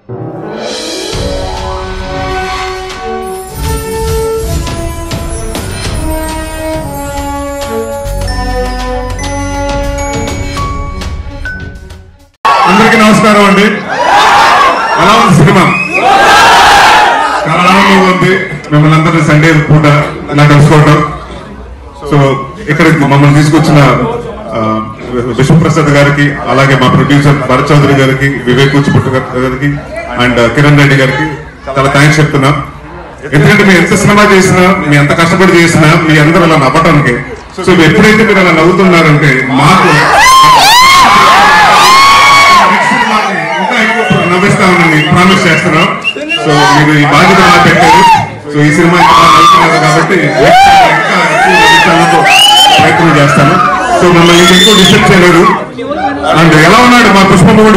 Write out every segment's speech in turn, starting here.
అందరికీ నమస్కారం అండి ఎలా ఉంది సినిమా చాలా ఆనందంగా ఉంది మిమ్మల్ని అందరినీ సండే పూట ఇలా కలుసుకోవడం సో ఇక్కడికి మమ్మల్ని తీసుకొచ్చిన ఆ, విశ్వప్రసాద్ గారికి అలాగే మా ప్రొడ్యూసర్ భరత్ చౌదరి గారికి వివేక్ కూచిపుట్టు గారికి అండ్ కిరణ్ రెడ్డి గారికి చాలా థ్యాంక్స్ చెప్తున్నా ఎందుకంటే మీరు ఎంత సినిమా చేసినా మీ ఎంత కష్టపడి చేసినా మీ అందరూ అలా నవ్వటానికి సో ఎప్పుడైతే మీరు అలా నవ్వుతున్నారంటే మాకు నెక్స్ట్ సినిమాకి ఇంకా ఎక్కువ నవ్విస్తామని ప్రామిస్ చేస్తున్నాం సో మీరు ఈ బాధ్యత నాకు పెట్టారు సో ఈ సినిమా ఇంకా బాగా నవ్వుతున్నారు కాబట్టి next సినిమా ఇంకా ఎక్కువ నవ్వించాలని ప్రయత్నం చేస్తాను సో మమ్మల్ని ఇంకా ఎక్కువ డిస్టర్బ్ చేయలేరు అండ్ ఎలా ఉన్నాడు మా పుష్పముడు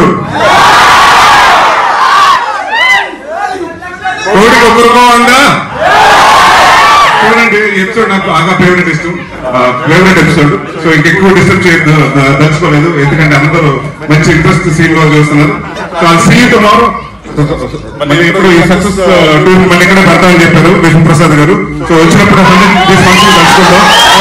కోడికి ఒకరుకో ఉందా చూడండి ఎపిసోడ్ నాకు బాగా ఫేవరెట్ ఇష్టం ఫేవరెట్ ఎపిసోడ్ సో ఇంకెక్కువ డిస్టర్బ్ చేయొద్దు ద- దలుచుకోలేదు ఎందుకంటే అందరూ మంచి ఇంట్రెస్ట్ సీన్ లో చూస్తున్నారు సో ఆ సీన్ టుమారో మళ్ళీ ఇప్పుడు ఈ సక్సెస్ టూర్ మళ్ళీ ఇక్కడ పెడతామని చెప్పారు విష్ణు ప్రసాద్ గారు సో వచ్చినప్పుడు ఫంక్షన్ కలుసుకుందాం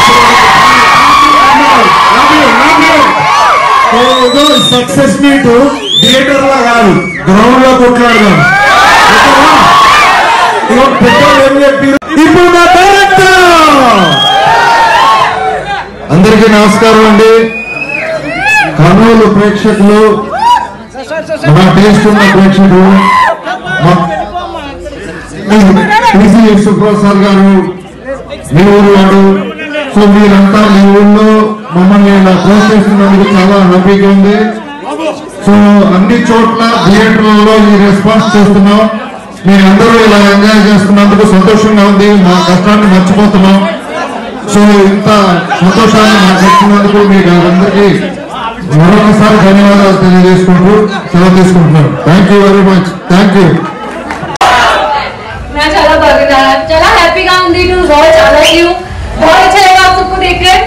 ఏదో సక్సెస్ మీట్ థియేటర్ లో కాదు గ్రౌండ్ లో కొట్లాడదాం ఓకేనా? ఇగో పెద్దోళ్ళు ఏం చెప్పారు ఇప్పుడు నా డైరెక్టర్ అందరికీ నమస్కారం అండి కర్నూలు ప్రేక్షకులు మన టేస్ట్ ఉన్న ప్రేక్షకులు టీసీ సుప్రసాద్ గారు మీ ఊరు వాడు సో మీరంతా మీ ఊళ్ళో మమ్మల్ని ఇలా ప్రోత్సహిస్తున్నందుకు చాలా హ్యాపీగా ఉంది సో అన్ని చోట్ల థియేటర్లలో ఈ రెస్పాన్స్ చేస్తున్నాం మీరందరూ ఇలా ఎంజాయ్ చేస్తున్నందుకు సంతోషంగా ఉంది మా కష్టాన్ని మర్చిపోతున్నాం సో ఇంత సంతోషాన్ని మాకు ఇచ్చినందుకు మీకు అందరికీ మరొకసారి ధన్యవాదాలు తెలియజేసుకుంటూ సెలవు తీసుకుంటున్నాను thank you very much thank you मैं చాలా బాగా చాలా హ్యాపీగా ఉంది to watch all of you बहुत अच्छा लगा आप सबको देखकर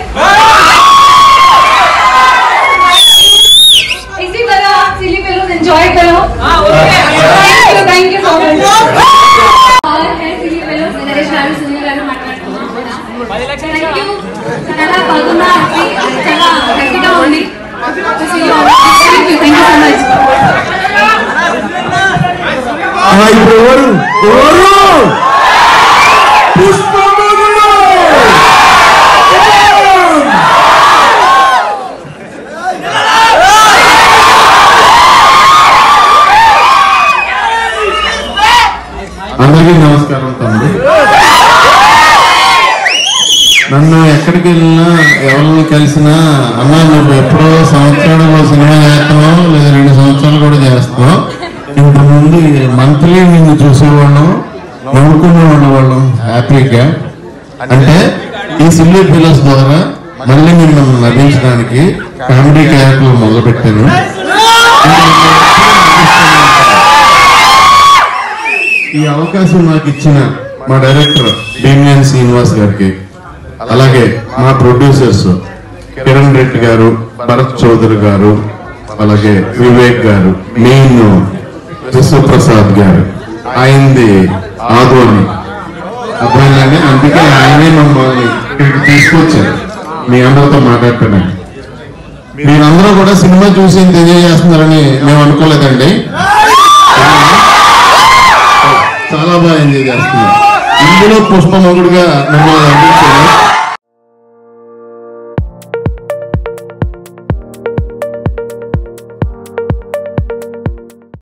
इसी तरह आप सिली फिल्म एंजॉय करो thank you thank you so much और है सिली फिल्म नरेश గారు సునీల్ గారు మాట్లాడుతున్నారు థ్యాంక్ యూ చాలా బాగున్నా చాలా హ్యాపీగా ఉంది thank you thank you so much ఆ, ఇప్పుడు ఎవరు ఎవరు పుష్పముడు అందరికీ నమస్కారం తమ్ముడు నన్ను ఎక్కడికి వెళ్ళినా ఎవరిని కలిసినా అన్న నువ్వు ఎప్పుడో సంవత్సరాలు సినిమా చేస్తున్నావు లేదా రెండు సంవత్సరాలు కూడా చేస్తున్నావు ఇంతకుముందు మంత్లీ నిన్ను చూసేవాళ్ళం నవ్వుకునే వాళ్ళం హ్యాపీగా అంటే ఈ సిల్లీ పిల్లర్స్ ద్వారా మళ్ళీ నిన్ను నవ్వించడానికి కామెడీ క్యారెక్టర్ మొదలు పెట్టాను ఈ అవకాశం నాకు ఇచ్చిన మా డైరెక్టర్ భీమియన్ శ్రీనివాస్ గారికి అలాగే మా ప్రొడ్యూసర్స్ కిరణ్ రెడ్డి గారు భరత్ చౌదరి గారు అలాగే వివేక్ గారు మెయిన్ విశ్వప్రసాద్ గారు ఆయనది ఆదోని అర్థమైందండి అందుకే ఆయనే మమ్మల్ని ఇక్కడికి తీసుకొచ్చారు మీ అందరితో మాట్లాడుతున్నాను మీరందరూ కూడా సినిమా చూసి ఇంత ఎంజాయ్ చేస్తున్నారని మేము అనుకోలేదండి చాలా బాగా ఎంజాయ్ చేస్తున్నారు ఇందులో పుష్పమగుడుగా మిమ్మల్ని అందించారు